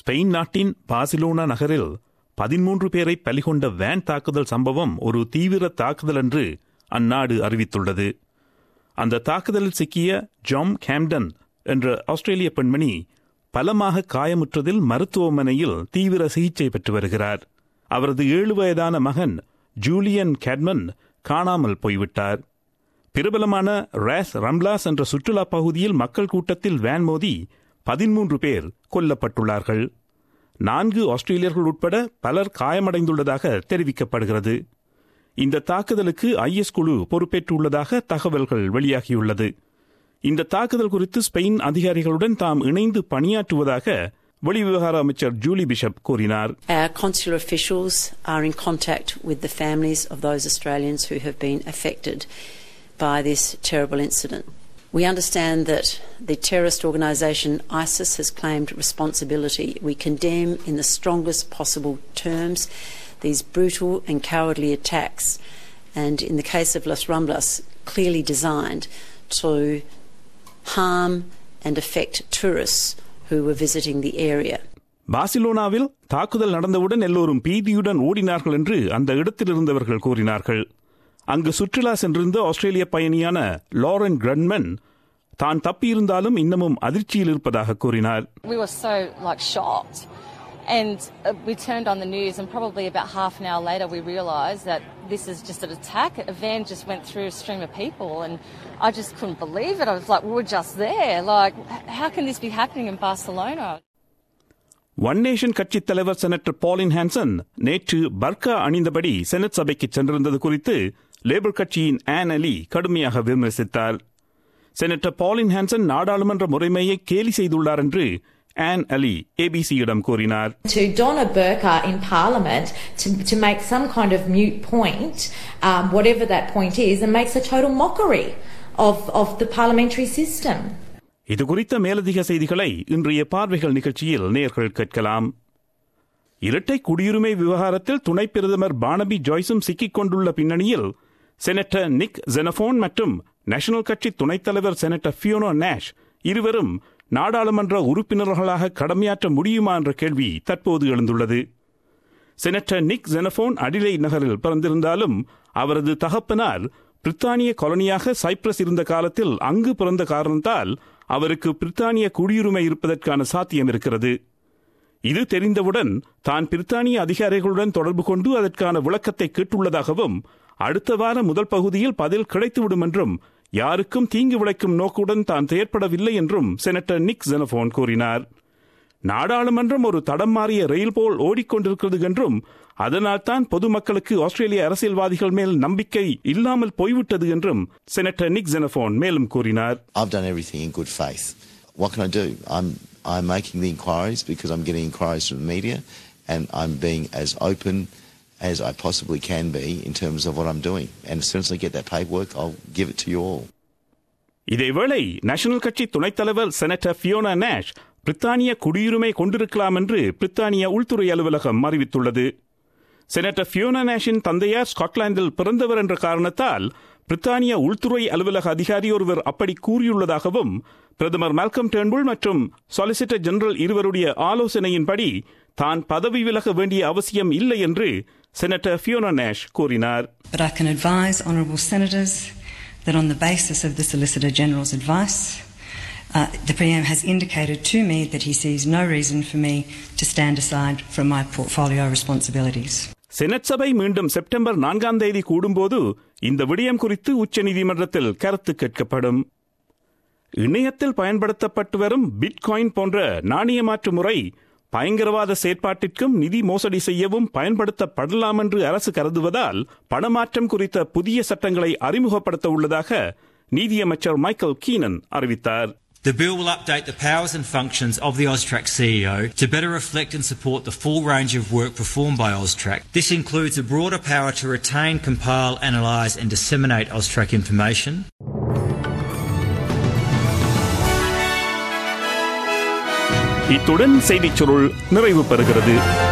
Spain நாட்டின் Barcelona நகரில் பதிமூன்று பேரை பலிகொண்ட வேன் தாக்குதல் சம்பவம் ஒரு தீவிர தாக்குதல் என்று அந்நாடு அறிவித்துள்ளது அந்த தாக்குதலில் சிக்கிய ஜாம் கேம்டன் என்ற ஆஸ்திரேலிய பெண்மணி பலமாக காயமுற்றதில் மருத்துவமனையில் தீவிர சிகிச்சை பெற்று வருகிறார் அவரது ஏழு வயதான மகன் ஜூலியன் கேட்மன் காணாமல் போய்விட்டார் பிரபலமான ரேஸ் ரம்லாஸ் என்ற சுற்றுலா பகுதியில் மக்கள் கூட்டத்தில் வேன் மோதி பதிமூன்று பேர் கொல்லப்பட்டுள்ளார்கள் நான்கு ஆஸ்திரேலியர்கள் உட்பட பலர் காயமடைந்துள்ளதாக தெரிவிக்கப்படுகிறது இந்த தாக்குதலுக்கு ஐஎஸ் குழு பொறுப்பேற்றுள்ளதாக தகவல்கள் வெளியாகியுள்ளது இந்த தாக்குதல் குறித்து ஸ்பெயின் அதிகாரிகளுடன் தாம் இணைந்து பணியாற்றுவதாக வெளிவிவகார அமைச்சர் ஜூலி பிஷப் கூறினார் Our consular officials are in contact with the families of those Australians who have been affected by this terrible incident. We understand that the terrorist organisation ISIS has claimed responsibility. We condemn in the strongest possible terms these brutal and cowardly attacks, and in the case of Las Ramblas, clearly designed to harm and affect tourists who were visiting the area. பார்சிலோனாவில் தாக்குதல் நடந்தவுடன் எல்லோரும் பீதியுடன் ஓடினார்கள் என்று அந்த இடத்தில் இருந்தவர்கள் கூறினார்கள் அங்கு சுற்றுலா சென்றிருந்த ஆஸ்திரேலிய பயணியான லாரன் கிரன்மன் தான் தப்பியிருந்தாலும் இன்னமும் அதிர்ச்சியில் இருப்பதாக கூறினார் We were so like shocked. And uh, we turned on the news, and probably about half an hour later, we realised that this is just an attack. A van just went through a stream of people, and I just couldn't believe it. I was like, we were just there. Like, h- how can this be happening in Barcelona? One Nation கட்சித் தலைவர் senator பாலின் Hanson நேற்று பர்கா அணிந்தபடி senate சபைக்கு சென்றிருந்தது குறித்து labour கட்சியின் on அலி கடுமையாக விமர்சித்தார் senator பாலின் ஹான்சன் நாடாளுமன்ற முறைமையை கேலி செய்துள்ளார் என்று ஆன் அலி ஏபிசியிடம் கூறினார் to don a burqa in Parliament to, to make some kind of mute point, um, whatever that point is, and makes a total mockery of, of the parliamentary system. இது குறித்த மேலதிக செய்திகளை இன்றைய பார்வைகள் நிகழ்ச்சியில் நேர்கள் கேட்கலாம் இரட்டை குடியுரிமை விவகாரத்தில் துணை பிரதமர் பானபி ஜாய்ஸும் சிக்கிக் கொண்டுள்ள பின்னணியில் செனட்டர் நிக் ஜெனபோன் மற்றும் நேஷனல் கட்சி துணைத் தலைவர் செனட்டர் ஃபியோனோ நேஷ் இருவரும் நாடாளுமன்ற உறுப்பினர்களாக கடமையாற்ற முடியுமா என்ற கேள்வி தற்போது எழுந்துள்ளது செனட்டர் நிக் ஜெனபோன் அடிலை நகரில் பிறந்திருந்தாலும் அவரது தகப்பனார் பிரித்தானிய காலனியாக சைப்ரஸ் இருந்த காலத்தில் அங்கு பிறந்த காரணத்தால் அவருக்கு பிரித்தானிய குடியுரிமை இருப்பதற்கான சாத்தியம் இருக்கிறது இது தெரிந்தவுடன் தான் பிரித்தானிய அதிகாரிகளுடன் தொடர்பு கொண்டு அதற்கான விளக்கத்தை கேட்டுள்ளதாகவும் அடுத்த வார முதல் பகுதியில் பதில் கிடைத்துவிடும் என்றும் யாருக்கும் தீங்கு விளைக்கும் நோக்குடன் தான் செயற்படவில்லை என்றும் செனட்டர் நிக் ஜெனபோன் கூறினார் நாடாளுமன்றம் ஒரு தடம் மாறிய ரயில் போல் ஓடிக்கொண்டிருக்கிறது என்றும் அதனால்தான் பொதுமக்களுக்கு ஆஸ்திரேலிய அரசியல்வாதிகள் மேல் நம்பிக்கை இல்லாமல் போய்விட்டது என்றும் செனட்டர் நிக் ஜெனபோன் மேலும் கூறினார் I've done everything in good faith. What can I do? I'm I'm making the inquiries because I'm getting inquiries from the media, and I'm being as open as I possibly can be in terms of what I'm doing. And as soon as I get that paperwork, I'll give it to you all. இதேவேளை national கட்சி துணைத் தலைவர் senator Fiona Nash பிரித்தானிய குடியுரிமை கொண்டிருக்கலாம் என்று பிரித்தானிய உள்துறை அலுவலகம் அறிவித்துள்ளது செனட்டர் ஃபியோனா நேஷின் தந்தையார் ஸ்காட்லாந்தில் பிறந்தவர் என்ற காரணத்தால் பிரித்தானிய உள்துறை அலுவலக அதிகாரி ஒருவர் அப்படி கூறியுள்ளதாகவும் பிரதமர் மால்கம் டேர்ன்புல் மற்றும் சொலிசிட்டர் ஜெனரல் இருவருடைய ஆலோசனையின்படி தான் பதவி விலக வேண்டிய அவசியம் இல்லை என்று செனட்டர் ஃபியோனா நேஷ் கூறினார் But I can advise honourable senators that on the basis of the Solicitor General's advice, uh, the PM has indicated to me that he sees no reason for me to stand aside from my portfolio responsibilities. Senate சபை மீண்டும் September நான்காம் தேதி கூடும்போது இந்த விடயம் குறித்து உச்சநீதிமன்றத்தில் கருத்து கேட்கப்படும் இணையத்தில் பயன்படுத்தப்பட்டு வரும் பிட்காயின் போன்ற நாணய மாற்று முறை பயங்கரவாத செயற்பாட்டிற்கும் நிதி மோசடி செய்யவும் பயன்படுத்தப்படலாம் என்று அரசு கருதுவதால் பணமாற்றம் குறித்த புதிய சட்டங்களை அறிமுகப்படுத்த உள்ளதாக நீதியமைச்சர் மைக்கேல் கீனன் அறிவித்தார் The bill will update the powers and functions of the Austrac CEO to better reflect and support the full range of work performed by Austrac. This includes a broader power to retain, compile, analyse and disseminate Austrac information. இத்துடன் செய்திச் சுருள் நிறைவு பெறுகிறது